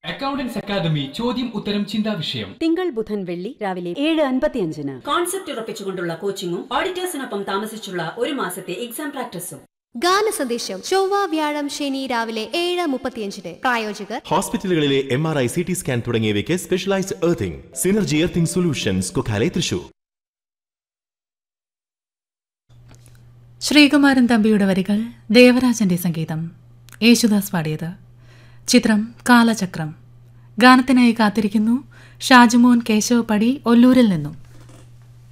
accountants academy ചോദ്യം ഉത്തരം ചിന്താ വിഷയം തിങ്കൾ ബുധൻ വെള്ളി രാവിലെ ഏഴ് അൻപത്തിയഞ്ചിന് കോൺസെപ്റ്റ് ഉറപ്പിച്ചുകൊണ്ടുള്ള കോച്ചിങ്ങും ഓഡിറ്റേഴ്സിനൊപ്പം താമസിച്ചുള്ള ഒരു മാസത്തെ എക്സാം പ്രാക്ടീസും ഗാന സന്ദേശം ചൊവ്വ വ്യാഴം ശനി രാവിലെ ഏഴ് മുപ്പത്തിയഞ്ചിന് പ്രായോജകർ ഹോസ്പിറ്റലുകളിലെ M R I C T scan തുടങ്ങിയവയ്ക്ക് specialised earthing synergy earthing solutions Kokkale Thrissur Sreekumaran തമ്പിയുടെ വരികൾ ദേവരാജന്റെ സംഗീതം യേശുദാസ് പാടിയത് ചിത്രം കാലചക്രം ഗാനത്തിനായി കാത്തിരിക്കുന്നു ഷാജുമോൻ കേശവ പടി ഒല്ലൂരിൽ നിന്നും